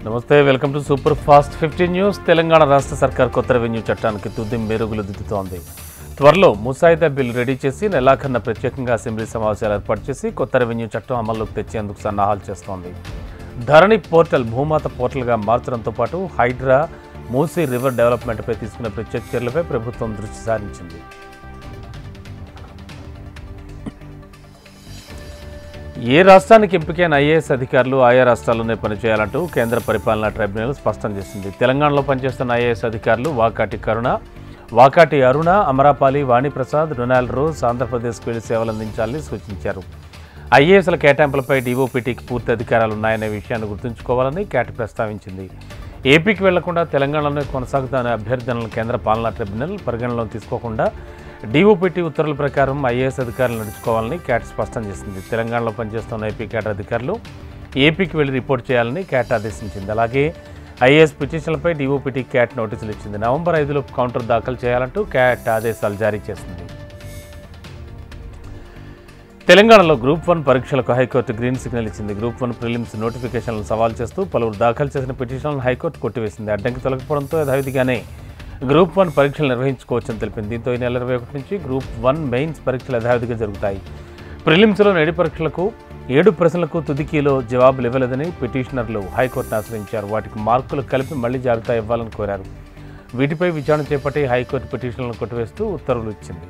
నమస్తే welcome to super fast fifteen news Telangana రాష్ట్ర సర్కార్ కొత్త రెవెన్యూ చట్టానికి తుది మెరుగులు దిద్దుతోంది త్వరలో ముసాయిదా బిల్ రెడీ చేసి నెలాఖరున ప్రత్యేకంగా అసెంబ్లీ సమావేశాలు ఏర్పాటు చేసి కొత్త రెవెన్యూ చట్టం అమల్లోకి తెచ్చేందుకు సన్నాహాలు చేస్తోంది ధరణి పోర్టల్ భూమాత పోర్టల్గా మార్చడంతో పాటు హైడ్రా మూసీ రివర్ డెవలప్మెంట్పై తీసుకున్న ప్రత్యేక చర్యలపై ప్రభుత్వం దృష్టి సారించింది ఏ రాష్ట్రానికి ఎంపికైన ఐఏఎస్ అధికారులు ఆయా రాష్ట్రాల్లోనే పనిచేయాలంటూ కేంద్ర పరిపాలనా ట్రైబ్యునల్ స్పష్టం చేసింది తెలంగాణలో పనిచేస్తున్న ఐఏఎస్ అధికారులు వాకాటి కరుణ వాకాటి అరుణ అమరాపాలి వాణిప్రసాద్ రొనాల్డ్ రోజ్ ఆంధ్రప్రదేశ్కు వెళ్లి సేవలు అందించాలని సూచించారు ఐఏఎస్ల కేటాయింపులపై డీఓపీటీకి పూర్తి అధికారాలు ఉన్నాయనే విషయాన్ని గుర్తుంచుకోవాలని క్యాట్ ప్రస్తావించింది ఏపీకి వెళ్లకుండా తెలంగాణలోనే కొనసాగుతున్న అభ్యర్థనలను కేంద్ర పాలనా ట్రిబ్యునల్ పరిగణనలోకి తీసుకోకుండా డీఓపీటీ ఉత్తర్వుల ప్రకారం ఐఏఎస్ అధికారులు నడుచుకోవాలని క్యాట్ స్పష్టం చేసింది తెలంగాణలో పనిచేస్తున్న ఏపీ క్యాట్ అధికారులు ఏపీకి వెళ్లి రిపోర్ట్ చేయాలని క్యాట్ ఆదేశించింది అలాగే ఐఏఎస్ పిటిషన్లపై డీఓపీటీ క్యాట్ నోటీసులు ఇచ్చింది నవంబర్ ఐదులో కౌంటర్ దాఖలు చేయాలంటూ క్యాట్ ఆదేశాలు జారీ చేసింది తెలంగాణలో గ్రూప్ వన్ పరీక్షలకు హైకోర్టు గ్రీన్ సిగ్నల్ ఇచ్చింది గ్రూప్ వన్ ప్రిలిమ్స్ నోటిఫికేషన్లను సవాల్ చేస్తూ పలువురు దాఖలు చేసిన పిటిషన్లను హైకోర్టు కొట్టివేసింది అడ్డంకి తొలగిపోవడంతో యథావిధిగానే గ్రూప్ వన్ పరీక్షలు నిర్వహించుకోవచ్చని తెలిపింది దీంతో ఈ నెల ఇరవై ఒకటి నుంచి గ్రూప్ వన్ మెయిన్స్ పరీక్షలు యథావిధిగా జరుగుతాయి ప్రిలిమ్స్లో నేడి పరీక్షలకు ఏడు ప్రశ్నలకు తుదికీలో జవాబులు ఇవ్వలేదని పిటిషనర్లు హైకోర్టును ఆశ్రయించారు వాటికి మార్కులు కలిపి మళ్లీ జాబితా ఇవ్వాలని కోరారు వీటిపై విచారణ చేపట్టి హైకోర్టు పిటిషన్లను కొట్టివేస్తూ ఉత్తర్వులు ఇచ్చింది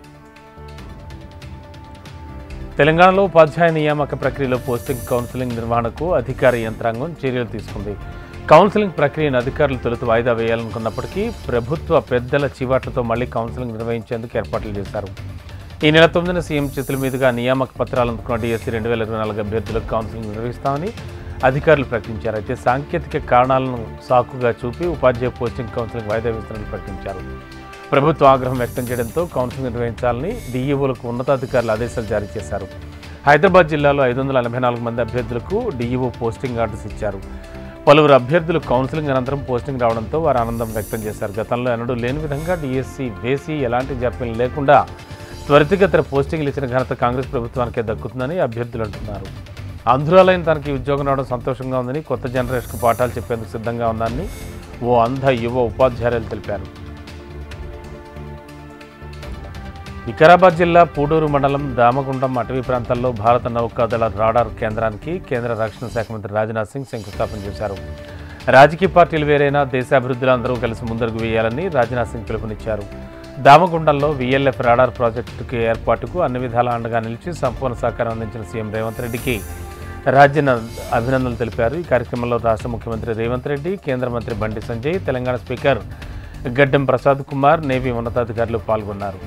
తెలంగాణలో ఉపాధ్యాయ నియామక ప్రక్రియలో పోస్టింగ్ కౌన్సిలింగ్ నిర్వహణకు అధికార యంత్రాంగం చర్యలు తీసుకుంది కౌన్సిలింగ్ ప్రక్రియను అధికారులు తొలుత వాయిదా వేయాలనుకున్నప్పటికీ ప్రభుత్వ పెద్దల చివాట్లతో మళ్లీ కౌన్సిలింగ్ నిర్వహించేందుకు ఏర్పాట్లు చేశారు ఈ నెల తొమ్మిదిన సీఎం చేతుల మీదుగా నియామక పత్రాలు అందుకున్న డిఎస్సీ రెండు వేల ఇరవై నాలుగు అభ్యర్థులకు కౌన్సిలింగ్ నిర్వహిస్తామని అధికారులు ప్రకటించారు అయితే సాంకేతిక కారణాలను సాకుగా చూపి ఉపాధ్యాయ పోస్టింగ్ కౌన్సిలింగ్ వాయిదా వేస్తున్నట్లు ప్రకటించారు ప్రభుత్వ ఆగ్రహం వ్యక్తం చేయడంతో కౌన్సిలింగ్ నిర్వహించాలని డీఈఓలకు ఉన్నతాధికారులు ఆదేశాలు జారీ చేశారు హైదరాబాద్ జిల్లాలో ఐదు వందల ఎనభై నాలుగు మంది అభ్యర్థులకు డీఈఓ పోస్టింగ్ ఆర్డర్స్ ఇచ్చారు పలువురు అభ్యర్థులు కౌన్సిలింగ్ అనంతరం పోస్టింగ్ రావడంతో వారు ఆనందం వ్యక్తం చేశారు గతంలో ఎన్నడూ లేని విధంగా డిఎస్సి వేసి ఎలాంటి జాప్యం లేకుండా త్వరితగతిన పోస్టింగ్లు ఇచ్చిన ఘనత కాంగ్రెస్ ప్రభుత్వానికే దక్కుతుందని అభ్యర్థులు అంటున్నారు ఆంధ్రాలైన తనకి ఉద్యోగం రావడం సంతోషంగా ఉందని కొత్త జనరేషన్కు పాఠాలు చెప్పేందుకు సిద్ధంగా ఉన్నారని ఓ అంధ యువ ఉపాధ్యాయులు తెలిపారు వికారాబాద్ జిల్లా పూడూరు మండలం దామగుండం అటవీ ప్రాంతాల్లో భారత నౌకాదళ రాడార్ కేంద్రానికి కేంద్ర రక్షణ శాఖ మంత్రి రాజ్నాథ్ సింగ్ శంకుస్థాపన చేశారు రాజకీయ పార్టీలు వేరైనా దేశాభివృద్ధిలో అందరూ కలిసి ముందడుగు వేయాలని రాజ్నాథ్ సింగ్ పిలుపునిచ్చారు దామగుండంలో విఎల్ఎఫ్ రాడార్ ప్రాజెక్టుకి ఏర్పాటుకు అన్ని విధాల అండగా నిలిచి సంపూర్ణ సహకారం అందించిన సీఎం రేవంత్ రెడ్డికి రాజ్యన అభినందనలు తెలిపారు ఈ కార్యక్రమంలో రాష్ట్ర ముఖ్యమంత్రి రేవంత్ రెడ్డి కేంద్ర మంత్రి బండి సంజయ్ తెలంగాణ స్పీకర్ గడ్డం ప్రసాద్ కుమార్ నేవీ ఉన్నతాధికారులు పాల్గొన్నారు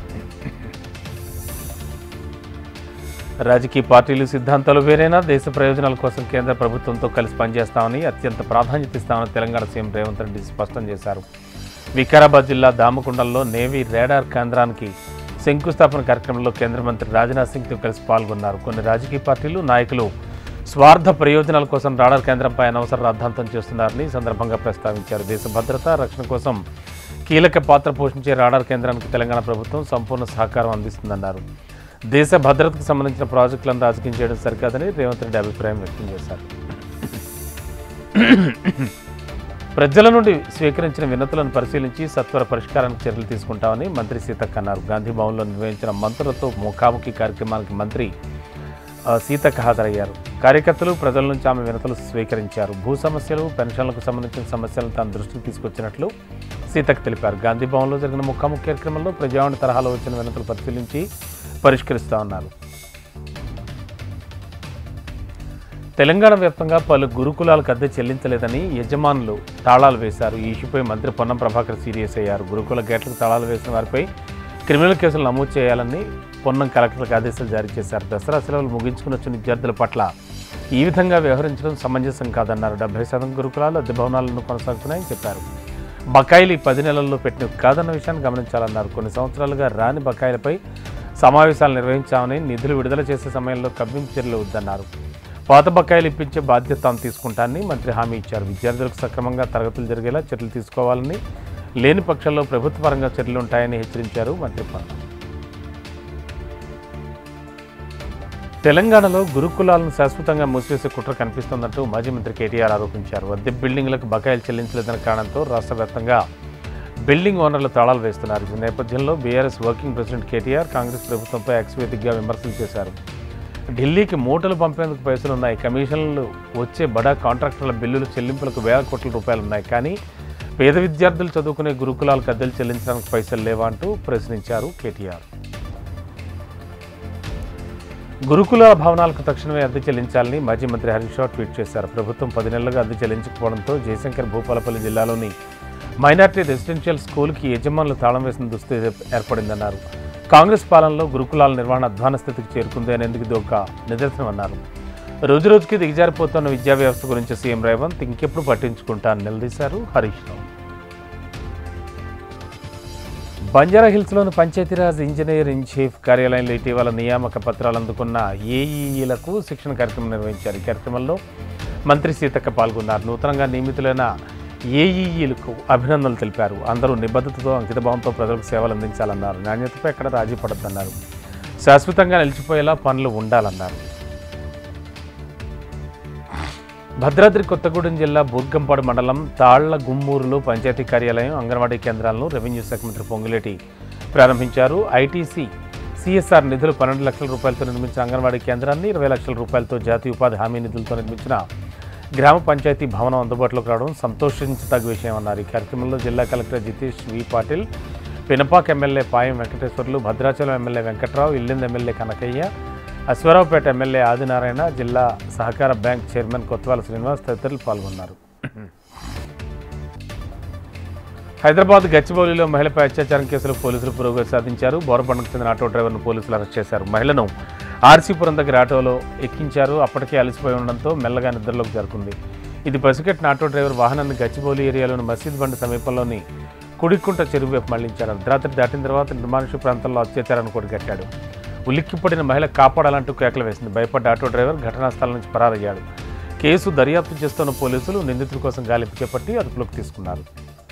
రాజకీయ పార్టీలు సిద్ధాంతాలు వేరైనా దేశ ప్రయోజనాల కోసం కేంద్ర ప్రభుత్వంతో కలిసి పనిచేస్తామని అత్యంత ప్రాధాన్యత ఇస్తామని తెలంగాణ సీఎం రేవంత్ రెడ్డి స్పష్టం చేశారు వికారాబాద్ జిల్లా దామకుండంలో నేవీ రేడార్ కేంద్రానికి శంకుస్థాపన కార్యక్రమంలో కేంద్ర మంత్రి రాజ్నాథ్ సింగ్తో కలిసి పాల్గొన్నారు కొన్ని రాజకీయ పార్టీలు నాయకులు స్వార్థ ప్రయోజనాల కోసం రాడార్ కేంద్రంపై అనవసర రాద్ధాంతం చేస్తున్నారని ఈ సందర్భంగా ప్రస్తావించారు దేశ భద్రత రక్షణ కోసం కీలక పాత్ర పోషించే రాడార్ కేంద్రానికి తెలంగాణ ప్రభుత్వం సంపూర్ణ సహకారం అందిస్తుందన్నారు దేశ భద్రతకు సంబంధించిన ప్రాజెక్టులను రాజకీయం చేయడం సరికాదని రేవంత్ రెడ్డి అభిప్రాయం వ్యక్తం చేశారు ప్రజల నుండి స్వీకరించిన వినతులను పరిశీలించి సత్వర పరిష్కారానికి చర్యలు తీసుకుంటామని మంత్రి సీతక్క అన్నారు గాంధీ భవన్లో నిర్వహించిన మంత్రులతో ముఖాముఖి కార్యక్రమానికి మంత్రి ఆ, సీతక్క హాజరయ్యారు కార్యకర్తలు ప్రజల నుంచి ఆమె వినతులు స్వీకరించారు భూ సమస్యలు పెన్షన్లకు సంబంధించిన సమస్యలను తన దృష్టికి తీసుకొచ్చినట్లు సీతక్క తెలిపారు గాంధీ భవన్లో జరిగిన ముఖాముఖి కార్యక్రమంలో ప్రజావాణి తరహాలో వచ్చిన వినతులు పరిశీలించి పరిష్కరిస్తా ఉన్నారు తెలంగాణ వ్యాప్తంగా పలు గురుకులాలకు అద్దె చెల్లించలేదని యజమానులు తాళాలు వేశారు ఈ ఇష్యూపై మంత్రి పొన్నం ప్రభాకర్ సీరియస్ అయ్యారు గురుకుల గేట్లకు తాళాలు వేసిన వారిపై క్రిమినల్ కేసులు నమోదు చేయాలని పొన్నం కలెక్టర్లకు ఆదేశాలు జారీ చేశారు దసరా సెలవులు ముగించుకుని వచ్చిన విద్యార్థుల పట్ల ఈ విధంగా వ్యవహరించడం సమంజసం కాదన్నారు డెబ్బై శాతం గురుకులాలు అద్దె భవనాలను కొనసాగుతున్నాయని చెప్పారు బకాయిలు ఈ పది నెలల్లో పెట్టిన కాదన్న విషయాన్ని గమనించాలన్నారు కొన్ని సంవత్సరాలుగా రాని బకాయిలపై సమావేశాలు నిర్వహించామని నిధులు విడుదల చేసే సమయంలో కవ్వింపు చర్యలు వద్దన్నారు పాత బకాయిలు ఇప్పించే బాధ్యత తాను తీసుకుంటానని మంత్రి హామీ ఇచ్చారు విద్యార్థులకు సక్రమంగా తరగతులు జరిగేలా చర్యలు తీసుకోవాలని లేని పక్షంలో ప్రభుత్వపరంగా చర్యలు ఉంటాయని హెచ్చరించారు మంత్రి పొన్నం తెలంగాణలో గురుకులాలను శాశ్వతంగా మూసివేసే కుట్ర కనిపిస్తోందంటూ మాజీ మంత్రి కేటీఆర్ ఆరోపించారు అద్దె బిల్డింగ్లకు బకాయిలు చెల్లించలేదన్న కారణంతో రాష్ట్ర వ్యాప్తంగా బిల్డింగ్ ఓనర్లు తాళాలు వేస్తున్నారు ఈ నేపథ్యంలో BRS working president KTR Congress ప్రభుత్వంపై ఎక్స్వేదిగ్గా విమర్శలు చేశారు ఢిల్లీకి మూటలు పంపేందుకు పైసలు ఉన్నాయి కమిషన్లు వచ్చే బడా కాంట్రాక్టర్ల బిల్లులు చెల్లింపులకు వేల కోట్ల రూపాయలు ఉన్నాయి కానీ పేద విద్యార్థులు చదువుకునే గురుకులాలకు అద్దెలు చెల్లించడానికి పైసలు లేవా అంటూ ప్రశ్నించారు కేటీఆర్ గురుకుల భవనాలకు తక్షణమే అద్దె చెల్లించాలని మాజీ మంత్రి హరీష్ రావు ట్వీట్ చేశారు ప్రభుత్వం పది నెలలుగా అద్దె చెల్లించకపోవడంతో జయశంకర్ భూపాలపల్లి జిల్లాలోని మైనార్టీ రెసిడెన్షియల్ స్కూల్కి యజమానులు తాళం వేసిన దుస్థితి ఏర్పడిందన్నారు కాంగ్రెస్ పాలనలో గురుకులాల నిర్వహణ అధ్వాన స్థితికి చేరుకుంది అనేందుకు ఇది ఒక నిదర్శనమన్నారు రోజు రోజుకి దిగజారిపోతున్న విద్యా వ్యవస్థ గురించి సీఎం రేవంత్ ఇంకెప్పుడు పట్టించుకుంటా అని నిలదీశారు హరీష్ రావు బంజారా హిల్స్లోని పంచాయతీరాజ్ ఇంజనీర్ ఇన్ చీఫ్ కార్యాలయంలో ఇటీవల నియామక పత్రాలు అందుకున్న ఏఈఈలకు శిక్షణ కార్యక్రమం నిర్వహించారు ఈ కార్యక్రమంలో మంత్రి సీతక్క పాల్గొన్నారు నూతనంగా నియమితులైన ఏఈఈలకు అభినందనలు తెలిపారు అందరూ నిబద్ధతతో అంకితభావంతో ప్రజలకు సేవలు అందించాలన్నారు నాణ్యతపై ఎక్కడ రాజీ పడద్దన్నారు శాశ్వతంగా నిలిచిపోయేలా పనులు ఉండాలన్నారు భద్రాద్రి కొత్తగూడెం జిల్లా బూర్గంపాడు మండలం తాళ్ల గుమ్మూరులో పంచాయతీ కార్యాలయం అంగన్వాడీ కేంద్రాలను రెవెన్యూ శాఖ మంత్రి పొంగులేటి ప్రారంభించారు ఐటీసీ సిఎస్ఆర్ నిధులు పన్నెండు లక్షల రూపాయలతో నిర్మించిన అంగన్వాడీ కేంద్రాన్ని ఇరవై లక్షల రూపాయలతో జాతీయ ఉపాధి హామీ నిధులతో నిర్మించిన గ్రామ పంచాయతీ భవనం అందుబాటులోకి రావడం సంతోషించదగ్గ విషయం అన్నారు ఈ కార్యక్రమంలో జిల్లా collector Jitesh V Patil Pinapaka MLA Payam Venkateswarlu Bhadrachalam MLA Venkatrao Yellandu MLA Kanakaiah Aswaraopeta MLA Adinarayana జిల్లా సహకార బ్యాంక్ చైర్మన్ కొత్వాల శ్రీనివాస్ తదితరులు పాల్గొన్నారు హైదరాబాద్ గచ్చిబౌలిలో మహిళపై అత్యాచారం కేసులో పోలీసులు పురోగతి సాధించారు బోరబండకు చెందిన ఆటో డ్రైవర్ను పోలీసులు అరెస్ట్ చేశారు మహిళను ఆర్సీపురం దగ్గర ఆటోలో ఎక్కించారు అప్పటికే అలసిపోయి ఉండడంతో మెల్లగా నిద్రలోకి జరుగుతుంది ఇది పసిగట్టిన ఆటో డ్రైవర్ వాహనాన్ని గచ్చిబౌలి ఏరియాలోని మసీద్ బండి సమీపంలోని కుడికుంట చెరువు వైపు మళ్లించారు అర్ధరాత్రి దాటిన తర్వాత నిర్మానుష ప్రాంతంలో అత్యాచారాన్ని కొడిగట్టాడు ఉలిక్కిపడిన మహిళ కాపాడాలంటూ కేకలు వేసింది భయపడ్డ ఆటో డ్రైవర్ ఘటనా స్థలం నుంచి పరారయ్యాడు కేసు దర్యాప్తు చేస్తున్న పోలీసులు నిందితుల కోసం గాలింపు చేపట్టి అదుపులోకి తీసుకున్నారు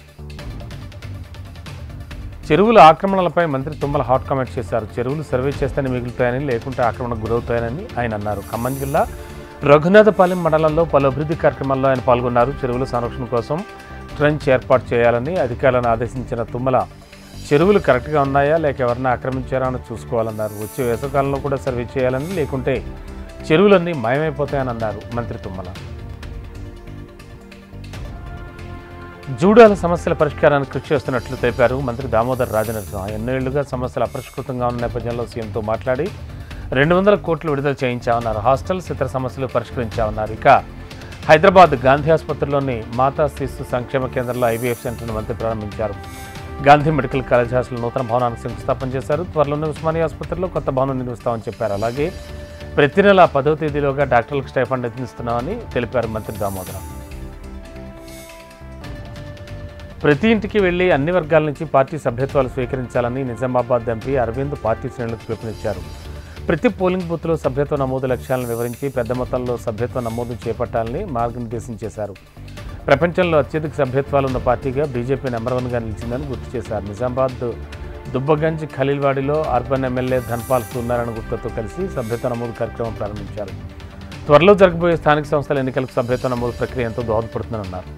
చెరువుల ఆక్రమణలపై మంత్రి తుమ్మల హాట్ కామెంట్ చేశారు చెరువులు సర్వే చేస్తేనే మిగులుతాయని లేకుంటే ఆక్రమణకు గురవుతాయని ఆయన అన్నారు ఖమ్మం జిల్లా రఘునాథపాలెం మండలంలో పలు అభివృద్ధి కార్యక్రమాల్లో ఆయన పాల్గొన్నారు చెరువుల సంరక్షణ కోసం ట్రెంచ్ ఏర్పాటు చేయాలని అధికారులను ఆదేశించిన తుమ్మల చెరువులు కరెక్ట్గా ఉన్నాయా లేక ఎవరైనా ఆక్రమించారా అని చూసుకోవాలన్నారు వచ్చే వేసవకాలంలో కూడా సర్వే చేయాలని లేకుంటే చెరువులన్నీ మాయమైపోతాయని అన్నారు మంత్రి తుమ్మల జూడాల సమస్యల పరిష్కారానికి కృషి చేస్తున్నట్లు తెలిపారు మంత్రి దామోదర్ రాజనరసింహ ఎన్నేళ్లుగా సమస్యలు అపరిష్కృతంగా ఉన్న నేపథ్యంలో సీఎంతో మాట్లాడి రెండు వందల కోట్లు విడుదల చేయించామన్నారు హాస్టల్స్ ఇతర సమస్యలు పరిష్కరించామన్నారు ఇక హైదరాబాద్ గాంధీ ఆసుపత్రిలోని మాతా శిశు సంక్షేమ కేంద్రంలో ఐవీఎఫ్ సెంటర్ను మంత్రి ప్రారంభించారు గాంధీ మెడికల్ కాలేజ్ హాస్టల్ నూతన భవనానికి శంకుస్థాపన చేశారు త్వరలోనే ఉస్మానియా ఆసుపత్రిలో కొత్త భవనం నిర్మిస్తామని చెప్పారు అలాగే ప్రతి నెల పదవ తేదీలోగా డాక్టర్లకు స్టైఫండ్ అందిస్తున్నామని తెలిపారు మంత్రి దామోదరం ప్రతి ఇంటికి వెళ్లి అన్ని వర్గాల నుంచి పార్టీ సభ్యత్వాలు స్వీకరించాలని నిజామాబాద్ ఎంపీ అరవింద్ పార్టీ శ్రేణులకు పిలుపునిచ్చారు ప్రతి పోలింగ్ బూత్లో సభ్యత్వ నమోదు లక్ష్యాలను వివరించి పెద్ద మొత్తంలో సభ్యత్వ నమోదు చేపట్టాలని మార్గనిర్దేశం చేశారు ప్రపంచంలో అత్యధిక సభ్యత్వాలు ఉన్న పార్టీగా బీజేపీ నెంబర్ వన్గా నిలిచిందని గుర్తు చేశారు నిజామాబాద్ దుబ్బగంజ్ ఖలీల్వాడిలో అర్బన్ ఎమ్మెల్యే ధన్పాల్ సూర్యనారాయణ గుప్తాతో కలిసి సభ్యత్వ నమోదు కార్యక్రమం ప్రారంభించారు త్వరలో జరగబోయే స్థానిక సంస్థల ఎన్నికలకు సభ్యత్వ నమోదు ప్రక్రియ ఎంతో దోహదపడుతుందని అన్నారు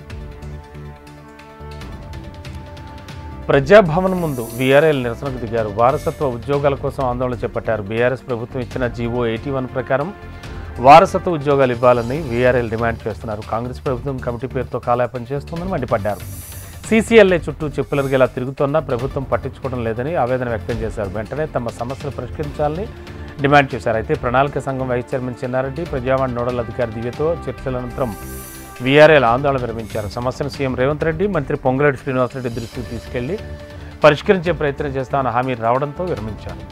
ప్రజాభవన్ ముందు వీఆర్ఎల్ నిరసనకు దిగారు వారసత్వ ఉద్యోగాల కోసం ఆందోళన చేపట్టారు బీఆర్ఎస్ ప్రభుత్వం ఇచ్చిన జీవో ఎయిటీ వన్ ప్రకారం వారసత్వ ఉద్యోగాలు ఇవ్వాలని వీఆర్ఎల్ డిమాండ్ చేస్తున్నారు కాంగ్రెస్ ప్రభుత్వం కమిటీ పేరుతో కాలాపన చేస్తుందని మండిపడ్డారు సీసీఎల్ఏ చుట్టూ చెప్పులరిగేలా తిరుగుతున్నా ప్రభుత్వం పట్టించుకోవడం లేదని ఆవేదన వ్యక్తం చేశారు వెంటనే తమ సమస్యలు పరిష్కరించాలని డిమాండ్ చేశారు అయితే ప్రణాళిక సంఘం vice chairman Chinna Reddy Prajavani nodal అధికారి దివ్యతో చర్చల అనంతరం వీఆర్ఎల్ ఆందోళన విరమించారు సమస్యను సీఎం రేవంత్ రెడ్డి మంత్రి పొంగులేటి శ్రీనివాసరెడ్డి దృష్టికి తీసుకెళ్లి పరిష్కరించే ప్రయత్నం చేస్తామన్న హామీ రావడంతో విరమించారు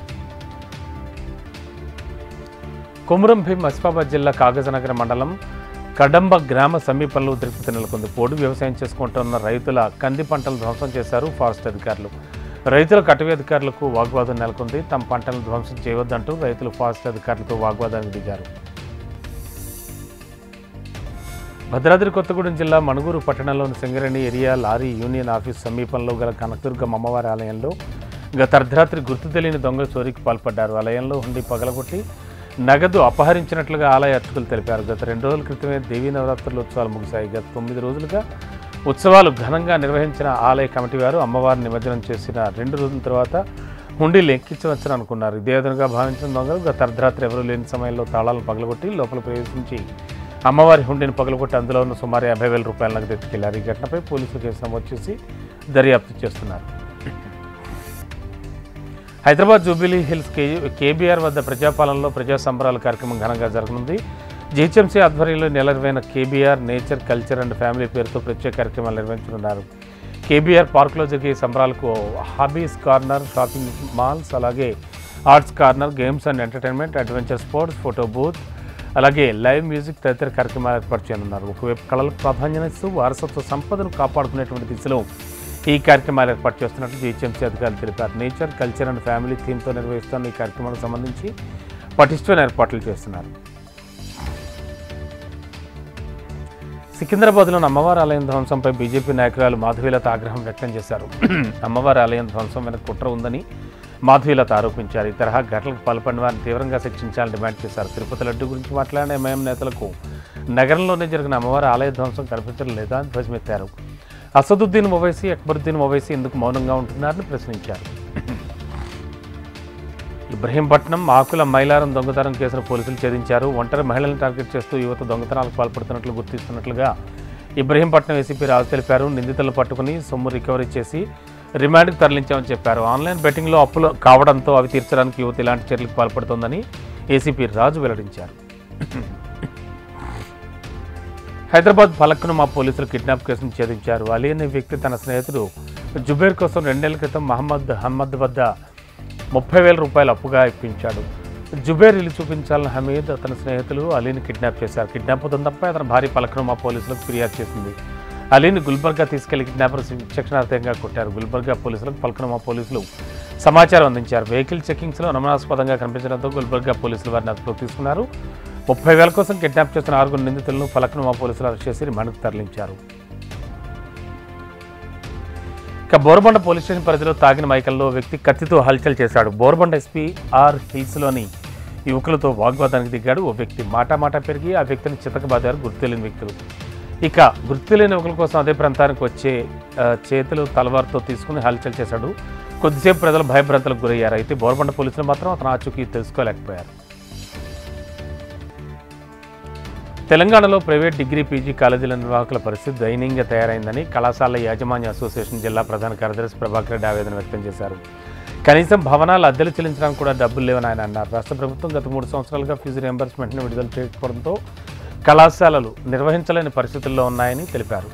కొమురం భీం ఆసిఫాబాద్ జిల్లా కాగజనగర మండలం కడంబ గ్రామ సమీపంలో ఉద్రిక్తత నెలకొంది పోడు వ్యవసాయం చేసుకుంటున్న రైతుల కంది పంటలు ధ్వంసం చేశారు ఫారెస్ట్ అధికారులు రైతుల కటవీ అధికారులకు వాగ్వాదం నెలకొంది తమ పంటలను ధ్వంసం చేయవద్దంటూ రైతులు ఫారెస్ట్ అధికారులతో వాగ్వాదానికి దిగారు భద్రాద్రి కొత్తగూడెం జిల్లా మణుగూరు పట్టణంలోని Singareni area lorry union office సమీపంలో గల కనకదుర్గం అమ్మవారి ఆలయంలో గత అర్ధరాత్రి గుర్తు తెలియని దొంగలు చోరీకి పాల్పడ్డారు ఆలయంలో హుండీ పగలగొట్టి నగదు అపహరించినట్లుగా ఆలయ అర్చకులు తెలిపారు గత రెండు రోజుల క్రితమే దేవీ నవరాత్రుల ఉత్సవాలు ముగిశాయి గత తొమ్మిది రోజులుగా ఉత్సవాలు ఘనంగా నిర్వహించిన ఆలయ కమిటీ వారు అమ్మవారిని నిమజ్జనం చేసిన రెండు రోజుల తర్వాత హుండీలు ఎక్కించవచ్చని అనుకున్నారు ఇదే విధంగా భావించిన దొంగలు గత అర్ధరాత్రి ఎవరూ లేని సమయంలో తాళాలను పగలగొట్టి లోపల ప్రవేశించి అమ్మవారి హుండీని పగలగొట్టి అందులో ఉన్న సుమారు యాభై వేల రూపాయల నగదు ఎత్తుకెళ్లారు ఈ ఘటనపై పోలీసులు కేసు నమోదు చేసి దర్యాప్తు చేస్తున్నారు Hyderabad Jubilee Hills K KBR వద్ద ప్రజాపాలనలో ప్రజా సంబరాల కార్యక్రమం ఘనంగా జరగనుంది జీహెచ్ఎంసీ ఆధ్వర్యంలో నెలవైన KBR nature culture and family పేరుతో ప్రత్యేక కార్యక్రమాలు నిర్వహించనున్నారు కేబీఆర్ పార్క్లో జరిగే సంబరాలకు హాబీస్ కార్నర్ షాపింగ్ మాల్స్ అలాగే arts corner games and entertainment adventure sports photo booth అలాగే లైవ్ మ్యూజిక్ తదితర కార్యక్రమాలు ఏర్పాటు చేయనున్నారు ఒకవైపు కళలకు ప్రాధాన్యత ఇస్తూ వారసత్వ సంపదను కాపాడుకునేటువంటి దిశలో ఈ కార్యక్రమాలు ఏర్పాటు చేస్తున్నట్లు జీహెచ్ఎంసీ అధికారులు తెలిపారు నేచర్ కల్చర్ అండ్ ఫ్యామిలీ థీమ్తో నిర్వహిస్తున్న ఈ కార్యక్రమానికి సంబంధించి పటిష్టమైన ఏర్పాట్లు చేస్తున్నారు సికింద్రాబాద్లోని అమ్మవారి ఆలయం ధ్వంసంపై బీజేపీ నాయకురాలు మాధవీలత ఆగ్రహం వ్యక్తం చేశారు అమ్మవారి ఆలయం ధ్వంసం వెనక కుట్ర ఉందని మాధవీలత ఆరోపించారు ఈ తరహా ఘటనలకు పాల్పడిన వారిని తీవ్రంగా శిక్షించాలని డిమాండ్ చేశారు తిరుపతి లడ్డు గురించి మాట్లాడిన ఎంఐఎం నేతలకు నగరంలోనే జరిగిన అమ్మవారి ఆలయ ధ్వంసం కనిపించడం లేదా అని ధ్వజమెత్తారు అసదుద్దీన్ ఓవైసీ అక్బరుద్దీన్ ఓవైసీ ఎందుకు మౌనంగా ఉంటున్నారని ప్రశ్నించారు ఇబ్రహీంపట్నం ఆకుల మైలారం దొంగతనం కేసును పోలీసులు ఛేదించారు ఒంటరి మహిళలను టార్గెట్ చేస్తూ యువత దొంగతనాలకు పాల్పడుతున్నట్లు గుర్తిస్తున్నట్లుగా ఇబ్రహీంపట్నం ఏసీపీ రాజు తెలిపారు నిందితులను పట్టుకుని సొమ్ము రికవరీ చేసి రిమాండ్కి తరలించామని చెప్పారు ఆన్లైన్ బెట్టింగ్లో అప్పులు కావడంతో అవి తీర్చడానికి యువత ఇలాంటి చర్యలకు పాల్పడుతోందని ఏసీపీ రాజు వెల్లడించారు హైదరాబాద్ పలక్ను మా పోలీసులు కిడ్నాప్ కేసును ఛేదించారు అలీ అనే వ్యక్తి తన స్నేహితుడు జుబేర్ కోసం రెండేళ్ల క్రితం మహమ్మద్ అహ్మద్ వద్ద ముప్పై వేల రూపాయలు అప్పుగా ఇప్పించాడు జుబేర్ ఇల్లు చూపించాలని హమీద్ అతని స్నేహితులు అలీని కిడ్నాప్ చేశారు కిడ్నాప్ తప్పై అతని భార్య పలకను మా పోలీసులకు ఫిర్యాదు చేసింది అలీని గుల్బర్గా తీసుకెళ్లి కిడ్నాపర్స్ విచక్షణార్థంగా కొట్టారు గుల్బర్గా పోలీసులకు పలకనుమా పోలీసులు సమాచారం అందించారు వెహికల్ చెకింగ్స్లో అనుమానాస్పదంగా కనిపించడంతో గుల్బర్గా పోలీసులు వారిని అదుపులోకి తీసుకున్నారు ముప్పై వేల కోసం కిడ్నాప్ చేస్తున్న ఆరుగురు నిందితులను పలకనుమా పోలీసులు అరెస్ట్ చేసి రిమాండ్కు తరలించారు ఇక బోర్బండ పోలీస్ స్టేషన్ పరిధిలో తాగిన మైకల్లో ఓ వ్యక్తి కత్తితో హల్చల్ చేశాడు బోర్బండ ఎస్పీ ఆర్ హిల్స్లోని యువకులతో వాగ్వాదానికి దిగాడు ఓ వ్యక్తి మాటామాటా పెరిగి ఆ వ్యక్తిని చితకబాదారు గుర్తు తెలియని వ్యక్తులు ఇక గుర్తు తెలియని యువకుల కోసం అదే ప్రాంతానికి వచ్చే ఆ, చేతులు తలవారుతో తీసుకుని హల్చల్ చేశాడు కొద్దిసేపు ప్రజలు భయభ్రాంతులకు గురయ్యారు అయితే బోర్బండ పోలీసులు మాత్రం అతను ఆచూకీ తెలుసుకోలేకపోయారు తెలంగాణలో ప్రైవేట్ డిగ్రీ పీజీ కాలేజీల నిర్వాహకుల పరిస్థితి దయనీయంగా తయారైందని కళాశాల యాజమాన్య అసోసియేషన్ జిల్లా ప్రధాన కార్యదర్శి ప్రభాకర్ రెడ్డి ఆవేదన వ్యక్తం చేశారు కనీసం భవనాలు అద్దెలు చెల్లించడానికి కూడా డబ్బులు లేవని ఆయన అన్నారు రాష్ట్ర ప్రభుత్వం గత మూడు సంవత్సరాలుగా ఫీజు రియంబర్స్మెంట్ను విడుదల చేయకపోవడంతో కళాశాలలు నిర్వహించలేని పరిస్థితుల్లో ఉన్నాయని తెలిపారు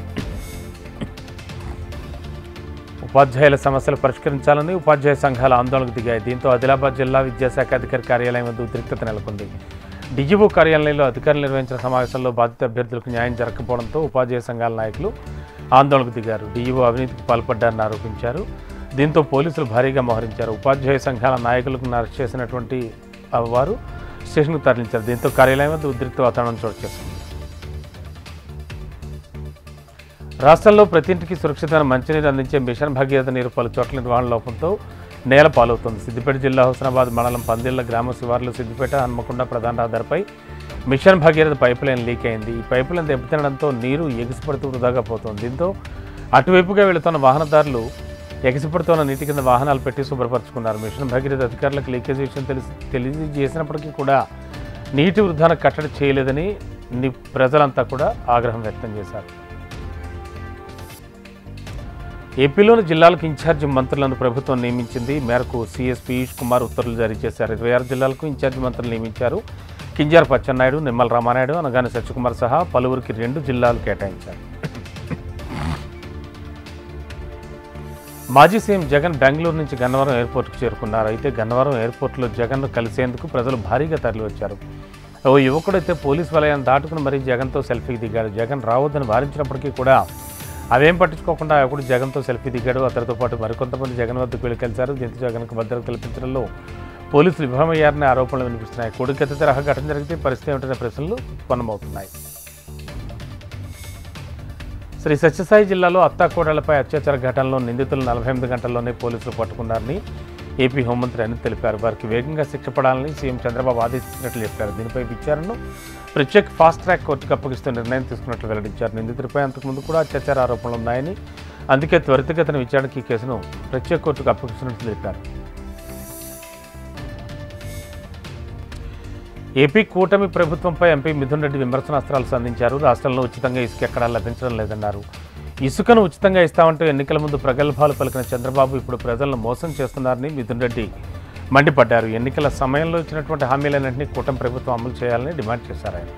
ఉపాధ్యాయుల సమస్యలు పరిష్కరించాలని ఉపాధ్యాయ సంఘాల ఆందోళనకు దిగాయి దీంతో ఆదిలాబాద్ జిల్లా విద్యాశాఖ అధికారి కార్యాలయం వద్ద ఉద్రిక్తత నెలకొంది డిజిఓ కార్యాలయంలో అధికారులు నిర్వహించిన సమావేశంలో బాధిత అభ్యర్థులకు న్యాయం జరగకపోవడంతో ఉపాధ్యాయ సంఘాల నాయకులు ఆందోళనకు దిగారు డిఈఓ అవినీతికి పాల్పడ్డారని ఆరోపించారు దీంతో పోలీసులు భారీగా మోహరించారు ఉపాధ్యాయ సంఘాల నాయకులకు అరెస్ట్ చేసినటువంటి ఆ వారు స్టేషన్కు తరలించారు దీంతో కార్యాలయం వద్ద ఉద్రిక్త వాతావరణం చోటు చేసుకుంది రాష్ట్రంలో ప్రతి ఇంటికి సురక్షితమైన మంచినీరు అందించే మిషన్ భగీరథ నీరు పలు చోట్ల నిర్వహణ లోపంతో నేల పాలవుతుంది సిద్దిపేట జిల్లా హుస్నాబాద్ మండలం పందిళ్ల గ్రామ శివార్లు సిద్దిపేట హన్మకొండ ప్రధాన రహదారిపై mission Bhagiratha pipe line leak అయింది ఈ పైపు లైన్ దెబ్బతినడంతో నీరు ఎగిసిపడుతూ వృధాగా పోతుంది దీంతో అటువైపుగా వెళుతున్న వాహనదారులు ఎగిసిపడుతున్న నీటి కింద వాహనాలు పెట్టి శుభ్రపరచుకున్నారు మిషన్ భగీరథ అధికారులకు లీకేజ్ విషయం తెలిసి తెలియజేసినప్పటికీ కూడా నీటి వృధాను కట్టడి చేయలేదని ని- ప్రజలంతా కూడా ఆగ్రహం వ్యక్తం చేశారు ఏపీలోని జిల్లాలకు ఇన్ఛార్జి మంత్రులను ప్రభుత్వం నియమించింది ఈ మేరకు సీఎస్ పీయూష్ కుమార్ ఉత్తర్వులు జారీ చేశారు ఇరవై ఆరు జిల్లాలకు ఇన్ఛార్జి మంత్రులు నియమించారు కింజార్ పచ్చెన్నాయుడు నిమ్మల రామానాయుడు అనగాని సత్యకుమార్ సహా పలువురికి రెండు జిల్లాలు కేటాయించారు మాజీ సీఎం జగన్ బెంగళూరు నుంచి గన్నవరం ఎయిర్పోర్ట్కు చేరుకున్నారు అయితే గన్నవరం ఎయిర్పోర్ట్లో జగన్ను కలిసేందుకు ప్రజలు భారీగా తరలివచ్చారు ఓ యువకుడైతే పోలీస్ వలయాన్ని దాటుకుని మరీ జగన్తో సెల్ఫీకి దిగాడు జగన్ రావద్దని వారించినప్పటికీ కూడా అవేం పట్టించుకోకుండా ఒకడు జగన్తో సెల్ఫీ దిగాడు అతడితో పాటు మరికొంతమంది జగన్ వద్దకు వెళ్ళి కలిశారు దీంతో జగన్కు భద్రత కల్పించడంలో పోలీసులు విఫలమయ్యారనే ఆరోపణలు వినిపిస్తున్నాయి కొడుకెత్త తరహా ఘటన జరిగితే పరిస్థితి ఏమిటనే ప్రశ్నలు కొనమవుతున్నాయి శ్రీ సత్యసాయి జిల్లాలో అత్తాకోడళ్లపై అత్యాచార ఘటనలో నిందితులు నలభై ఎనిమిది గంటల్లోనే పోలీసులు పట్టుకున్నారని ఏపీ హోంమంత్రి అని తెలిపారు వారికి వేగంగా శిక్ష పడాలని సీఎం చంద్రబాబు ఆదేశించినట్లు చెప్పారు దీనిపై విచారణను ప్రత్యేక ఫాస్ట్ ట్రాక్ కోర్టుకు అప్పగిస్తూ నిర్ణయం తీసుకున్నట్లు వెల్లడించారు నిందితుడిపై అంతకుముందు కూడా అత్యాచార ఆరోపణలు ఉన్నాయని అందుకే త్వరితగతిన విచారణకి ఈ కేసును ప్రత్యేక కోర్టుకు అప్పగిస్తున్నట్లు తెలిపారు ఏపీ కూటమి ప్రభుత్వంపై ఎంపీ మిథున్ రెడ్డి విమర్శనాస్త్రాలు సంధించారు రాష్ట్రంలో ఉచితంగా ఇసుక ఎక్కడా లభించడం లేదన్నారు ఇసుకను ఉచితంగా ఇస్తామంటూ ఎన్నికల ముందు ప్రగల్భాలు పలికిన చంద్రబాబు ఇప్పుడు ప్రజలను మోసం చేస్తున్నారని మిథున్ రెడ్డి మండిపడ్డారు ఎన్నికల సమయంలో ఇచ్చినటువంటి హామీలన్నింటినీ కూటమి ప్రభుత్వం అమలు చేయాలని డిమాండ్ చేశారు ఆయన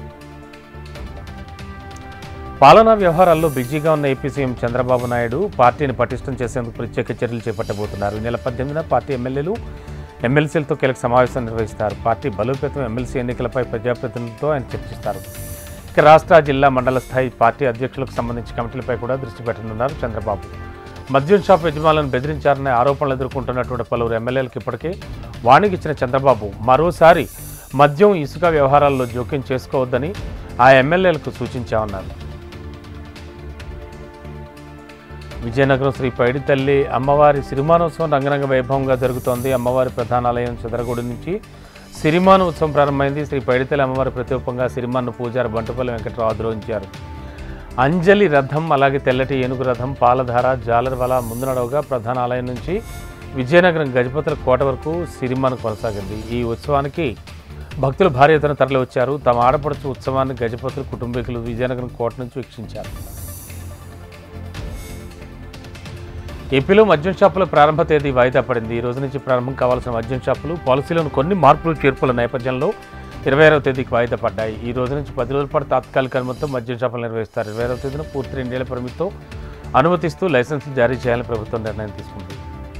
పాలనా వ్యవహారాల్లో బిజీగా ఉన్న ఏపీ సీఎం చంద్రబాబు నాయుడు పార్టీని పటిష్టం చేసేందుకు ప్రత్యేక చర్యలు చేపట్టబోతున్నారు ఈ నెల పద్దెనిమిదిన పార్టీ ఎమ్మెల్యేలు ఎమ్మెల్సీలతో కీలక సమావేశం నిర్వహిస్తారు పార్టీ బలోపేతం ఎమ్మెల్సీ ఎన్నికలపై ప్రజాప్రతినిధులతో ఆయన చర్చిస్తారు ఇక రాష్ట్ర జిల్లా మండల స్థాయి పార్టీ అధ్యక్షులకు సంబంధించి కమిటీలపై కూడా దృష్టి పెట్టనున్నారు చంద్రబాబు మద్యం షాప్ యజమానులను బెదిరించారనే ఆరోపణలు ఎదుర్కొంటున్నటువంటి పలువురు ఎమ్మెల్యేలకు ఇప్పటికే వాణికి ఇచ్చిన చంద్రబాబు మరోసారి మద్యం ఇసుక వ్యవహారాల్లో జోక్యం చేసుకోవద్దని ఆ ఎమ్మెల్యేలకు సూచించామన్నారు విజయనగరం శ్రీ పైడితల్లి అమ్మవారి సిరిమానోత్సవం రంగరంగ వైభవంగా జరుగుతోంది అమ్మవారి ప్రధానాలయం చెదరగూడి నుంచి సిరిమాను ఉత్సవం ప్రారంభమైంది శ్రీ పైడితల్లి అమ్మవారి ప్రతిరూపంగా సిరిమాను పూజారి బంటుపల్లి వెంకటరావు ఆద్రోహించారు అంజలి రథం అలాగే తెల్లటి ఏనుగు రథం పాలధార జాలర్వల ముందు నడవగా ప్రధాన ఆలయం నుంచి విజయనగరం గజపతుల కోట వరకు సిరిమాను కొనసాగింది ఈ ఉత్సవానికి భక్తులు భారీ ఎత్తున తరలి వచ్చారు తమ ఆడపడుచు ఉత్సవాన్ని గజపతులు కుటుంబీకులు విజయనగరం కోట నుంచి వీక్షించారు ఏపీలో మద్యం షాపుల ప్రారంభ తేదీ వాయిదా పడింది ఈ రోజు నుంచి ప్రారంభం కావాల్సిన మద్యం షాపులు పాలసీలోని కొన్ని మార్పులు చేర్పుల నేపథ్యంలో ఇరవై ఆరవ తేదీకి వాయిదా పడ్డాయి ఈ రోజు నుంచి పది రోజుల పాటు తాత్కాలిక అనుమతితో మద్యం షాపులు నిర్వహిస్తారు ఇరవై ఆరవ తేదీన పూర్తి రెండేళ్ల పరిమితితో అనుమతిస్తూ లైసెన్సులు జారీ చేయాలని ప్రభుత్వం నిర్ణయం తీసుకుంది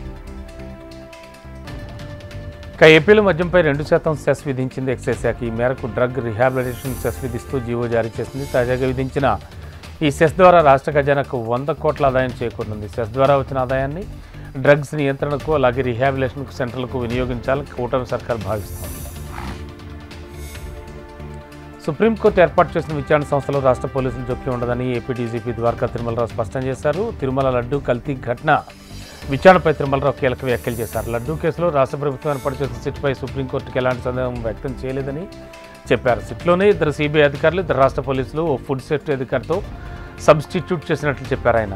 ఇక ఏపీలో మద్యంపై రెండు శాతం సెస్ విధించింది ఎక్సైజ్ శాఖ ఈ మేరకు డ్రగ్ రిహాబిలిటేషన్ సెస్ విధిస్తూ జీవో జారీ చేసింది తాజాగా విధించిన ఈ సెస్ ద్వారా రాష్ట్ర ఖజానాకు వంద కోట్ల ఆదాయం చేకూరనుంది సెస్ ద్వారా వచ్చిన ఆదాయాన్ని డ్రగ్స్ నియంత్రణకు అలాగే రిహాబిలేషన్కు సెంటర్లకు వినియోగించాలని కూటమి సర్కార్ భావిస్తోంది సుప్రీంకోర్టు ఏర్పాటు చేసిన విచారణ సంస్థలో రాష్ట్ర పోలీసులు జోక్యం ఉండదని ఏపీ డీజీపీ ద్వారకా తిరుమలరావు స్పష్టం చేశారు తిరుమల లడ్డు కల్తీ ఘటన విచారణపై తిరుమలరావు కీలక వ్యాఖ్యలు చేశారు లడ్డూ కేసులో రాష్ట్ర ప్రభుత్వం ఏర్పాటు చేసిన సిట్పై సుప్రీంకోర్టుకి ఎలాంటి సందేహం వ్యక్తం చేయలేదని చెప్పారు సిట్లోనే ఇద్దరు సిబిఐ అధికారులు ఇద్దరు రాష్ట్ర పోలీసులు ఓ ఫుడ్ సేఫ్టీ అధికారితో సబ్స్టిట్యూట్ చేసినట్లు చెప్పారు ఆయన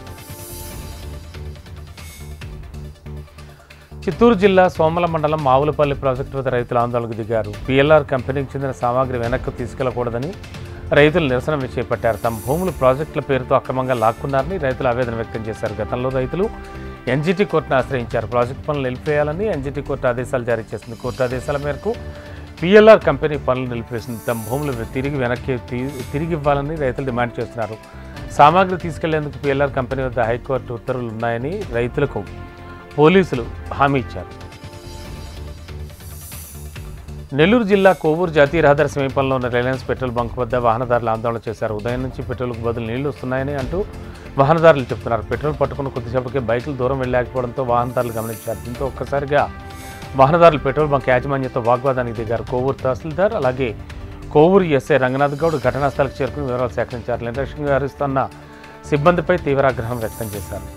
చిత్తూరు జిల్లా సోమల మండలం మావులపల్లి ప్రాజెక్టు వద్ద రైతులు ఆందోళనకు దిగారు పిఎల్ఆర్ కంపెనీకి చెందిన సామాగ్రి వెనక్కు తీసుకెళ్లకూడదని రైతులు నిరసన చేపట్టారు తమ భూములు ప్రాజెక్టుల పేరుతో అక్రమంగా లాక్కున్నారని రైతులు ఆవేదన వ్యక్తం చేశారు గతంలో రైతులు ఎన్జీటీ కోర్టును ఆశ్రయించారు ప్రాజెక్టు పనులు నిలిపేయాలని ఎన్జీటీ కోర్టు ఆదేశాలు జారీ చేసింది కోర్టు ఆదేశాల మేరకు పిఎల్ఆర్ కంపెనీ పనులు నిలిపేసింది తమ భూములు తిరిగి వెనక్కి తీ- తిరిగి ఇవ్వాలని రైతులు డిమాండ్ చేస్తున్నారు సామాగ్రి తీసుకెళ్లేందుకు పిఎల్ఆర్ కంపెనీ వద్ద హైకోర్టు ఉత్తర్వులు ఉన్నాయని రైతులకు పోలీసులు హామీ ఇచ్చారు నెల్లూరు జిల్లా కోవూరు జాతీయ రహదారి సమీపంలో ఉన్న రిలయన్స్ పెట్రోల్ బంక్ వద్ద వాహనదారులు ఆందోళన చేశారు ఉదయం నుంచి పెట్రోల్కు బదులు నీళ్లు వస్తున్నాయని అంటూ వాహనదారులు చెప్తున్నారు పెట్రోల్ పట్టుకున్న కొద్దిసేపటికే బైకులు దూరం వెళ్ళలేకపోవడంతో వాహనదారులు గమనించారు దీంతో ఒక్కసారిగా వాహనదారులు పెట్రోల్ బంక్ యాజమాన్యంతో వాగ్వాదానికి దిగారు కోవూరు తహసీల్దార్ అలాగే కోవూరు ఎస్ఐ రంగనాథ్ గౌడ్ ఘటనా స్థలికి చేరుకుని వివరాలు సేకరించారు నిర్లక్ష్యంగా వ్యవహరిస్తున్న సిబ్బందిపై తీవ్ర ఆగ్రహం వ్యక్తం చేశారు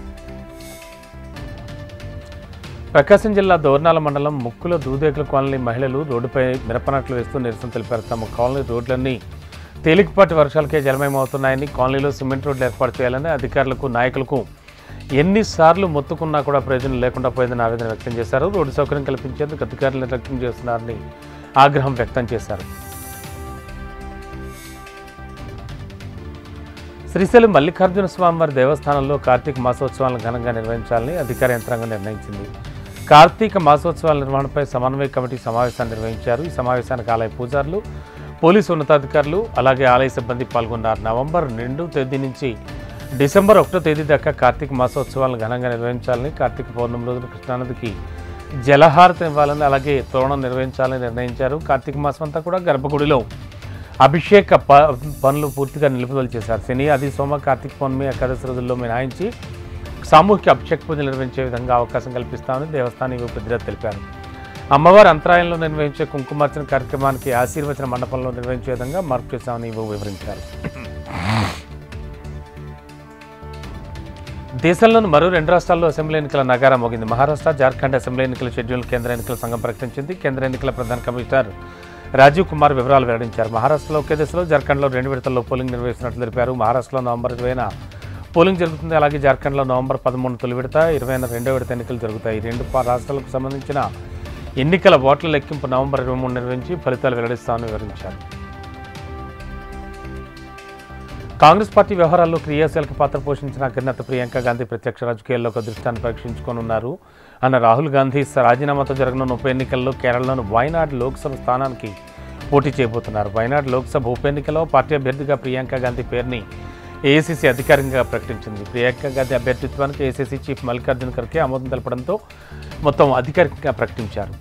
ప్రకాశం జిల్లా దోర్నాల మండలం ముక్కుల దూదేకుల కాలనీ మహిళలు రోడ్డుపై మిరపనట్లు వేస్తూ నిరసన తెలిపారు తమ కాలనీ రోడ్లన్నీ తేలికపాటి వర్షాలకే జలమయమవుతున్నాయని కాలనీలో సిమెంట్ రోడ్లు ఏర్పాటు చేయాలని అధికారులకు నాయకులకు ఎన్నిసార్లు మొత్తుకున్నా కూడా ప్రయోజనం లేకుండా పోయిందని ఆవేదన వ్యక్తం చేశారు రోడ్డు సౌకర్యం కల్పించేందుకు అధికారులు నిర్లక్ష్యం చేస్తున్నారని ఆగ్రహం వ్యక్తం చేశారు శ్రీశైలం మల్లికార్జున స్వామివారి దేవస్థానంలో కార్తీక మాసోత్సవాలను ఘనంగా నిర్వహించాలని అధికార యంత్రాంగం నిర్ణయించింది కార్తీక మాసోత్సవాల నిర్వహణపై సమన్వయ కమిటీ సమావేశాన్ని నిర్వహించారు ఈ సమావేశానికి ఆలయ పూజారులు పోలీసు ఉన్నతాధికారులు అలాగే ఆలయ సిబ్బంది పాల్గొన్నారు నవంబర్ రెండు తేదీ నుంచి డిసెంబర్ ఒకటో తేదీ దాకా కార్తీక మాసోత్సవాలను ఘనంగా నిర్వహించాలని కార్తీక పౌర్ణమి రోజున కృష్ణానదికి జలహారతి ఇవ్వాలని అలాగే తోరణం నిర్వహించాలని నిర్ణయించారు కార్తీక మాసం అంతా కూడా గర్భగుడిలో అభిషేక ప పనులు పూర్తిగా నిలుపుదల చేశారు శని ఆది సోమ కార్తీక పౌర్ణమి ఏకాదశి రోజుల్లో మినహాయించి సామూహిక అభిషేక పూజలు నిర్వహించే విధంగా అవకాశం కల్పిస్తామని దేవస్థానం ఇవ్వ పెద్దలు తెలిపారు అమ్మవారి అంతరాయంలో నిర్వహించే కుంకుమార్చన కార్యక్రమానికి ఆశీర్వచన మండపంలో నిర్వహించే విధంగా మార్పు చేశామని ఇవ్వ వివరించారు దేశంలోని మరో రెండు రాష్ట్రాల్లో అసెంబ్లీ ఎన్నికల నగారా మోగింది మహారాష్ట్ర జార్ఖండ్ అసెంబ్లీ ఎన్నికల షెడ్యూల్ కేంద్ర ఎన్నికల సంఘం ప్రకటించింది కేంద్ర ఎన్నికల ప్రధాన కమిషనర్ రాజీవ్ కుమార్ వివరాలు వెల్లడించారు మహారాష్ట్రలో ఒకే దశలో జార్ఖండ్లో రెండు విడతల్లో పోలింగ్ నిర్వహిస్తున్నట్లు తెలిపారు మహారాష్ట్రలో నవంబర్ ఇరవైన పోలింగ్ జరుగుతుంది అలాగే జార్ఖండ్లో నవంబర్ పదమూడు తొలి విడత ఇరవైన రెండో విడత ఎన్నికలు జరుగుతాయి ఈ రెండు పా- రాష్ట్రాలకు సంబంధించిన ఎన్నికల ఓట్ల లెక్కింపు నవంబర్ ఇరవై మూడు నిర్వహించి ఫలితాలు వెల్లడిస్తామని వివరించారు కాంగ్రెస్ పార్టీ వ్యవహారాల్లో క్రియాశీలక పాత్ర పోషించిన అగ్రనేత ప్రియాంక గాంధీ ప్రత్యక్ష రాజకీయాల్లోకి దృష్టాన్ని పరీక్షించుకోనున్నారు అన్న రాహుల్ గాంధీ స- రాజీనామాతో జరగనున్న ఉప ఎన్నికల్లో కేరళలోని వైనాడ్ లోక్సభ స్థానానికి పోటీ చేయబోతున్నారు వైనాడ్ లోక్సభ ఉప ఎన్నికలో పార్టీ అభ్యర్థిగా ప్రియాంక గాంధీ పేరుని ఏఐసీసీ అధికారికంగా ప్రకటించింది ప్రియాంక గాంధీ అభ్యర్థిత్వానికి ఏఐసీసీ చీఫ్ మల్లికార్జున్ ఖర్గే ఆమోదం తెలపడంతో మొత్తం అధికారికంగా ప్రకటించారు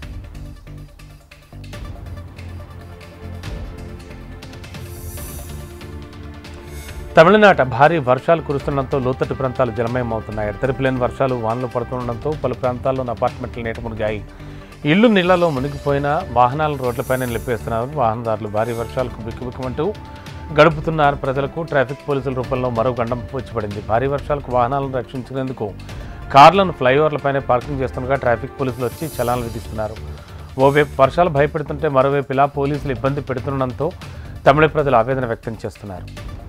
తమిళనాట భారీ వర్షాలు కురుస్తుండడంతో లోతట్టు ప్రాంతాలు జలమయమవుతున్నాయి ఎడతెరిపిలేని వర్షాలు వానలు పడుతుండడంతో పలు ప్రాంతాల్లోని అపార్ట్మెంట్లు నీట మునిగాయి ఇళ్లు నీళ్లలో మునిగిపోయిన వాహనాలను రోడ్లపైన నిలిపేస్తున్నారు వాహనదారులు భారీ వర్షాలకు బిక్కుబిక్కుమంటూ గడుపుతున్నారు ప్రజలకు ట్రాఫిక్ పోలీసుల రూపంలో మరో గండం వచ్చిపడింది భారీ వర్షాలకు వాహనాలను రక్షించేందుకు కార్లను ఫ్లైఓవర్లపైనే పార్కింగ్ చేస్తుండగా ట్రాఫిక్ పోలీసులు వచ్చి చలాన్లు విధిస్తున్నారు ఓవైపు వర్షాలు భయపెడుతుంటే మరోవైపు ఇలా పోలీసులు ఇబ్బంది పెడుతుండడంతో తమిళ ప్రజలు ఆవేదన వ్యక్తం చేస్తున్నారు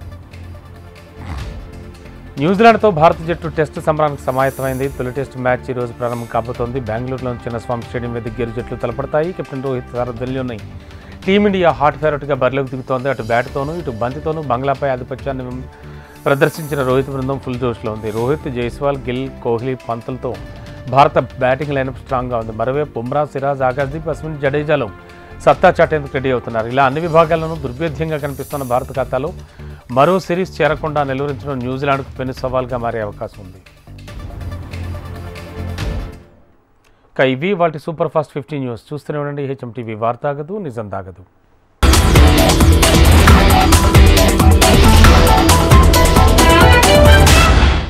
న్యూజిలాండ్తో భారత జట్టు టెస్టు సమరానికి సమాయత్తమైంది తొలి టెస్టు మ్యాచ్ ఈ రోజు ప్రారంభం కాబోతోంది బెంగళూరులోని చిన్నస్వామి స్టేడియం వేదిక ఇరు జట్లు తలపడతాయి కెప్టెన్ రోహిత్ సారథ్యంలోని టీమిండియా హాట్ ఫేవరెట్గా బరిలోకి దిగుతోంది అటు బ్యాట్తోనూ ఇటు బంతితోనూ బంగ్లాపై ఆధిపత్యాన్ని ప్రదర్శించిన రోహిత్ బృందం ఫుల్ జోష్లో ఉంది రోహిత్ జైస్వాల్ గిల్ కోహ్లీ పంతులతో భారత బ్యాటింగ్ లైనప్ స్ట్రాంగ్గా ఉంది మరోవైపు బుమ్రా సిరాజ్ ఆకాశ్దీప్ అశ్విన్ జడేజాలో సత్తా చాటేందుకు రెడీ అవుతున్నారు ఇలా అన్ని విభాగాల్లోనూ దుర్భేద్యంగా కనిపిస్తున్న భారత ఖాతాలో మరో సిరీస్ చేరకుండా నిలువరించడం న్యూజిలాండ్కు పెను సవాల్గా మారే అవకాశం ఉంది ఇక ఇవి వాటి సూపర్ ఫాస్ట్ ఫిఫ్టీ న్యూస్ చూస్తూనే ఉండండి హెచ్ఎం టీవీ వార్తాగదు నిజం దాగదు